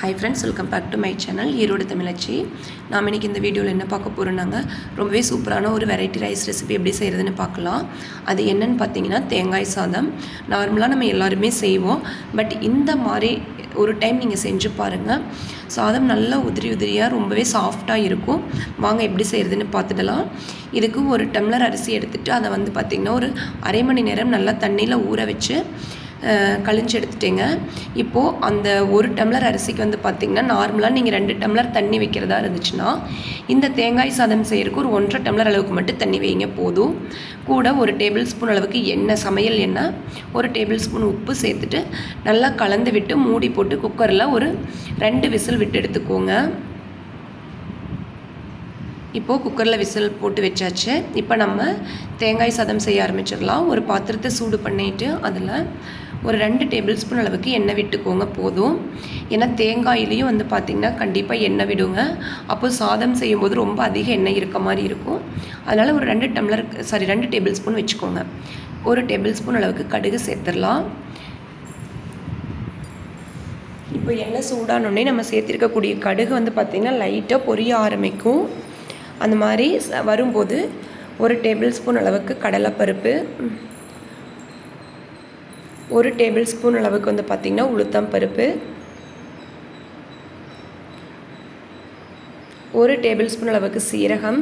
hi friends welcome back to my channel Erode Tamizhachi நாம் இன்றைக்கி இந்த வீடியோவில் என்ன பார்க்க போகிறோம்னாங்க ரொம்பவே சூப்பரான ஒரு வெரைட்டி ரைஸ் ரெசிபி எப்படி செய்கிறதுன்னு பார்க்கலாம் அது என்னன்னு பார்த்தீங்கன்னா தேங்காய் சாதம் நார்மலாக நம்ம எல்லாருமே செய்வோம் பட் இந்த மாதிரி ஒரு டைம் நீங்கள் செஞ்சு பாருங்கள் சாதம் நல்லா உதிரி உதிரியாக ரொம்பவே சாஃப்டாக இருக்கும் வாங்க எப்படி செய்கிறதுன்னு பார்த்துடலாம் இதுக்கு ஒரு டம்ளர் அரிசி எடுத்துகிட்டு அதை வந்து பார்த்திங்கன்னா ஒரு அரை மணி நேரம் நல்லா தண்ணியில் ஊற வச்சு அஹ், கழிஞ்சு எடுத்துட்டேங்க இப்போது அந்த ஒரு டம்ளர் அரிசிக்கு வந்து பார்த்திங்கன்னா நார்மலாக நீங்கள் ரெண்டு டம்ளர் தண்ணி வைக்கிறதா இருந்துச்சுன்னா இந்த தேங்காய் சாதம் செய்யறதுக்கு ஒரு ஒன்றரை டம்ளர் அளவுக்கு மட்டும் தண்ணி வைங்க போதும் கூட ஒரு டேபிள் ஸ்பூன் அளவுக்கு எண்ணெய் சமையல் எண்ணெய் ஒரு டேபிள் ஸ்பூன் உப்பு சேர்த்துட்டு நல்லா கலந்து விட்டு மூடி போட்டு குக்கரில் ஒரு ரெண்டு விசில் விட்டு எடுத்துக்கோங்க இப்போது குக்கரில் விசில் போட்டு வச்சாச்சு இப்போ நம்ம தேங்காய் சாதம் செய்ய ஆரம்பிச்சிடலாம் ஒரு பாத்திரத்தை சூடு பண்ணிட்டு அதில் ஒரு ரெண்டு டேபிள் ஸ்பூன் அளவுக்கு எண்ணெய் விட்டுக்கோங்க போதும் ஏன்னா தேங்காயிலையும் வந்து பார்த்திங்கன்னா கண்டிப்பாக எண்ணெய் விடுங்க அப்போ சாதம் செய்யும்போது ரொம்ப அதிக எண்ணெய் இருக்க மாதிரி இருக்கும் அதனால் ஒரு ரெண்டு டம்ளர் சாரி ரெண்டு டேபிள் ஸ்பூன் வச்சுக்கோங்க ஒரு டேபிள் ஸ்பூன் அளவுக்கு கடுகு சேர்த்துடலாம் இப்போ எண்ணெய் சூடானோடனே நம்ம சேர்த்திருக்கக்கூடிய கடுகு வந்து பார்த்திங்கன்னா லைட்டாக பொரிய ஆரம்பிக்கும் அந்த மாதிரி ச- வரும்போது ஒரு டேபிள் ஸ்பூன் அளவுக்கு கடலைப்பருப்பு ஒரு டேபிள் ஸ்பூன் அளவுக்கு வந்து பார்த்திங்கன்னா உளுத்தம் பருப்பு ஒரு டேபிள் ஸ்பூன் அளவுக்கு சீரகம்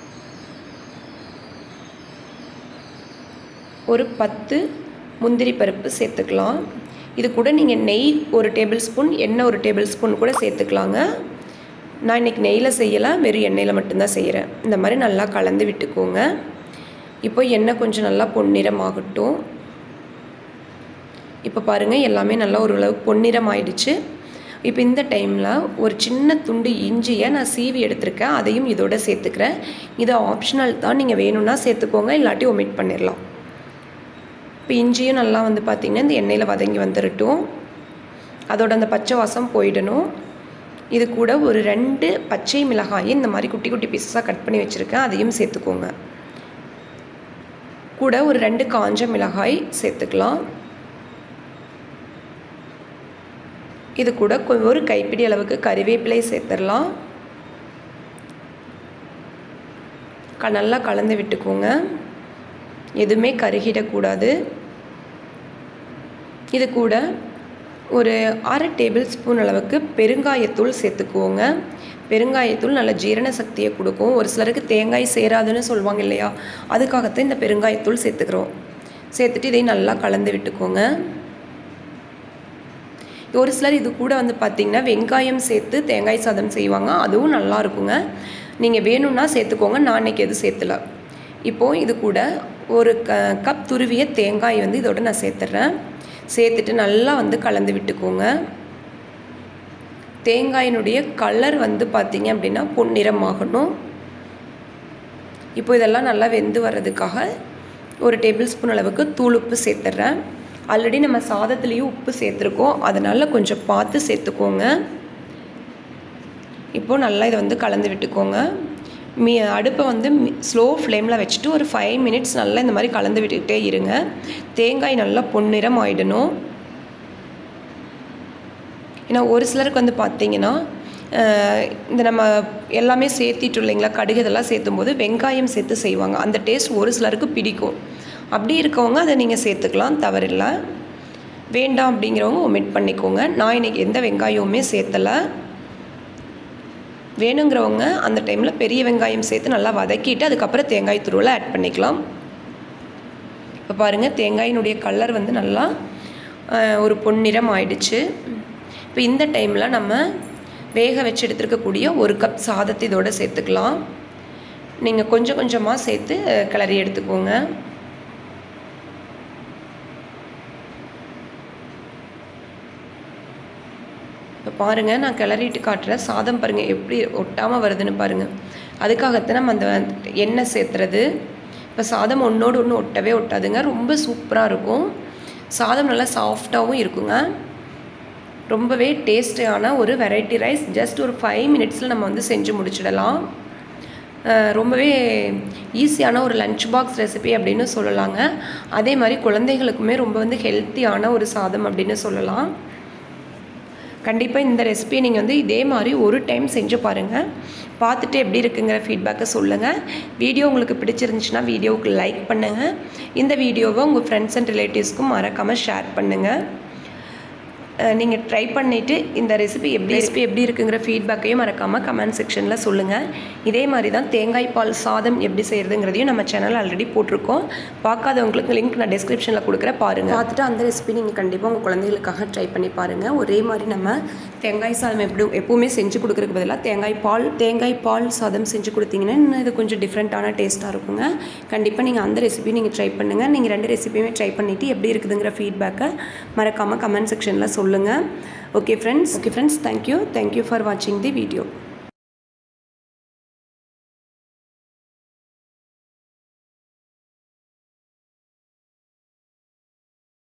ஒரு பத்து முந்திரி பருப்பு சேர்த்துக்கலாம் இது கூட நீங்கள் நெய் ஒரு டேபிள் ஸ்பூன் எண்ணெய் ஒரு டேபிள் ஸ்பூன் கூட சேர்த்துக்கலாங்க நான் இன்றைக்கி நெய்யில் செய்யலை வெறும் எண்ணெயில் மட்டும்தான் செய்கிறேன் இந்த மாதிரி நல்லா கலந்து விட்டுக்கோங்க இப்போ எண்ணெய் கொஞ்சம் நல்லா பொன்னிறம் ஆகட்டும் இப்போ பாருங்கள் எல்லாமே நல்லா ஓரளவுக்கு பொன்னிறம் ஆயிடுச்சு இப்போ இந்த டைமில் ஒரு சின்ன துண்டு இஞ்சியை நான் சீவி எடுத்திருக்கேன் அதையும் இதோட சேர்த்துக்கிறேன் இது ஆப்ஷனல் தான் நீங்கள் வேணும்னா சேர்த்துக்கோங்க இல்லாட்டி ஒமிட் பண்ணிடலாம் இப்போ இஞ்சியும் நல்லா வந்து பார்த்திங்கன்னா இந்த எண்ணெயில் வதங்கி வந்துடட்டும் அதோட அந்த பச்சை வாசம் போயிடணும் இது கூட ஒரு ரெண்டு பச்சை மிளகாயை இந்த மாதிரி குட்டி குட்டி பீஸஸாக கட் பண்ணி வச்சுருக்கேன் அதையும் சேர்த்துக்கோங்க கூட ஒரு ரெண்டு காஞ்ச மிளகாய் சேர்த்துக்கலாம் இது கூட கொ- ஒரு கைப்பிடி அளவுக்கு கறிவேப்பிலை சேர்த்துடலாம் க நல்லா கலந்து விட்டுக்கோங்க எதுவுமே கருகிடக்கூடாது இது கூட ஒரு அரை டேபிள் ஸ்பூன் அளவுக்கு பெருங்காயத்தூள் சேர்த்துக்குவோங்க பெருங்காயத்தூள் நல்ல ஜீரண சக்தியை கொடுக்கும் ஒரு சிலருக்கு தேங்காய் சேராதுன்னு சொல்லுவாங்க இல்லையா அதுக்காகத்தான் இந்த பெருங்காயத்தூள் சேர்த்துக்கிறோம் சேர்த்துட்டு இதை நல்லா கலந்து விட்டுக்கோங்க ஒரு சிலர் இது கூட வந்து பார்த்திங்கன்னா வெங்காயம் சேர்த்து தேங்காய் சாதம் செய்வாங்க அதுவும் நல்லா இருக்குங்க நீங்கள் வேணும்னா சேர்த்துக்கோங்க நான் இன்னைக்கு எதுவும் சேர்த்துல இப்போது இது கூட ஒரு க கப் துருவிய தேங்காய் வந்து இதோட நான் சேர்த்துட்றேன் சேர்த்துட்டு நல்லா வந்து கலந்து விட்டுக்கோங்க தேங்காயினுடைய கலர் வந்து பார்த்தீங்க அப்படின்னா பொன்னிறமாகணும் இப்போ இதெல்லாம் நல்லா வெந்து வர்றதுக்காக ஒரு டேபிள் ஸ்பூன் அளவுக்கு தூளுப்பு சேர்த்துட்றேன் ஆல்ரெடி நம்ம சாதத்துலேயும் உப்பு சேர்த்துருக்கோம் அதனால் கொஞ்சம் பார்த்து சேர்த்துக்கோங்க இப்போது நல்லா இதை வந்து கலந்து விட்டுக்கோங்க மீ அடுப்பை வந்து ஸ்லோ ஃப்ளேமில் வச்சுட்டு ஒரு ஃபைவ் மினிட்ஸ் நல்லா இந்த மாதிரி கலந்து விட்டுக்கிட்டே இருங்க தேங்காய் நல்லா பொன்னிறம் ஆயிடணும் ஏன்னா ஒரு சிலருக்கு வந்து பார்த்தீங்கன்னா அஹ், இந்த நம்ம எல்லாமே சேர்த்திட்டு இல்லைங்களா கடுகு இதெல்லாம் சேர்த்தும் போது வெங்காயம் சேர்த்து செய்வாங்க அந்த டேஸ்ட் ஒரு சிலருக்கு பிடிக்கும் அப்படி இருக்கவங்க அதை நீங்கள் சேர்த்துக்கலாம் தவறில்லை வேண்டாம் அப்படிங்கிறவங்க ஒமிட் பண்ணிக்கோங்க நான் இன்னைக்கு எந்த வெங்காயமுமே சேர்த்தலை வேணுங்கிறவங்க அந்த டைமில் பெரிய வெங்காயம் சேர்த்து நல்லா வதக்கிட்டு அதுக்கப்புறம் தேங்காய் துருவலை ஆட் பண்ணிக்கலாம் இப்போ பாருங்கள் தேங்காயினுடைய கலர் வந்து நல்லா அஹ், ஒரு பொன்னிறம் ஆயிடுச்சு இப்போ இந்த டைமில் நம்ம வேக வச்சு எடுத்துருக்கக்கூடிய ஒரு கப் சாதத்தை இதோட சேர்த்துக்கலாம் நீங்கள் கொஞ்சம் கொஞ்சமாக சேர்த்து அஹ், கிளறி எடுத்துக்கோங்க இப்போ பாருங்கள் நான் கிளறிட்டு காட்டுறேன் சாதம் பாருங்கள் எப்படி ஒட்டாமல் வருதுன்னு பாருங்கள் அதுக்காகத்தான் நம்ம அந்த எண்ணெய் சேர்த்துறது இப்போ சாதம் ஒன்றோடு ஒன்று ஒட்டவே ஒட்டாதுங்க ரொம்ப சூப்பராக இருக்கும் சாதம் நல்லா சாஃப்டாகவும் இருக்குங்க ரொம்பவே டேஸ்டியான ஒரு வெரைட்டி ரைஸ் ஜஸ்ட் ஒரு ஃபைவ் மினிட்ஸில் நம்ம வந்து செஞ்சு முடிச்சிடலாம் அஹ் ரொம்பவே ஈஸியான ஒரு லஞ்ச் பாக்ஸ் ரெசிபி அப்படின்னு சொல்லலாங்க அதே மாதிரி குழந்தைகளுக்குமே ரொம்ப வந்து ஹெல்த்தியான ஒரு சாதம் அப்படின்னு சொல்லலாம் கண்டிப்பாக இந்த ரெசிபியை நீங்கள் வந்து இதே மாதிரி ஒரு டைம் செஞ்சு பாருங்கள் பார்த்துட்டு எப்படி இருக்குங்கிற ஃபீட்பேக்கை சொல்லுங்கள் வீடியோ உங்களுக்கு பிடிச்சிருந்துச்சுன்னா வீடியோவுக்கு லைக் பண்ணுங்கள் இந்த வீடியோவை உங்கள் ஃப்ரெண்ட்ஸ் அண்ட் ரிலேட்டிவ்ஸ்க்கும் மறக்காமல் ஷேர் பண்ணுங்கள் நீங்கள் ட்ரை பண்ணிவிட்டு இந்த ரெசிபி எப்படி ரெசிபி எப்படி இருக்குங்கிற ஃபீட்பேக்கையும் மறக்காமல் கமெண்ட் செக்ஷனில் சொல்லுங்கள் இதே மாதிரி தான் தேங்காய் பால் சாதம் எப்படி செய்கிறதுங்கிறதையும் நம்ம சேனல் ஆல்ரெடி போட்டிருக்கோம் பார்க்காதவங்களுக்கு லிங்க் நான் டிஸ்கிரிப்ஷனில் கொடுக்குறேன் பாருங்கள் பார்த்துட்டு அந்த ரெசிபி நீங்கள் கண்டிப்பாக உங்கள் குழந்தைகளுக்காக ட்ரை பண்ணி பாருங்கள் ஒரே மாதிரி நம்ம தேங்காய் சாதம் எப்படி எப்போவுமே செஞ்சு கொடுக்குறதுக்கு பதிலாக தேங்காய் பால் தேங்காய் பால் சாதம் செஞ்சு கொடுத்தீங்கன்னா இன்னும் இது கொஞ்சம் டிஃப்ரெண்ட்டான டேஸ்ட்டாக இருக்குங்க கண்டிப்பாக நீங்கள் அந்த ரெசிபி நீங்கள் ட்ரை பண்ணுங்கள் நீங்கள் ரெண்டு ரெசிபியுமே ட்ரை பண்ணிவிட்டு எப்படி இருக்குதுங்கிற ஃபீட்பேக்கை மறக்காமல் கமெண்ட் செக்ஷனில் சொல்லுங்கள் okay friends okay friends thank you thank you for வாட்சிங் தி வீடியோ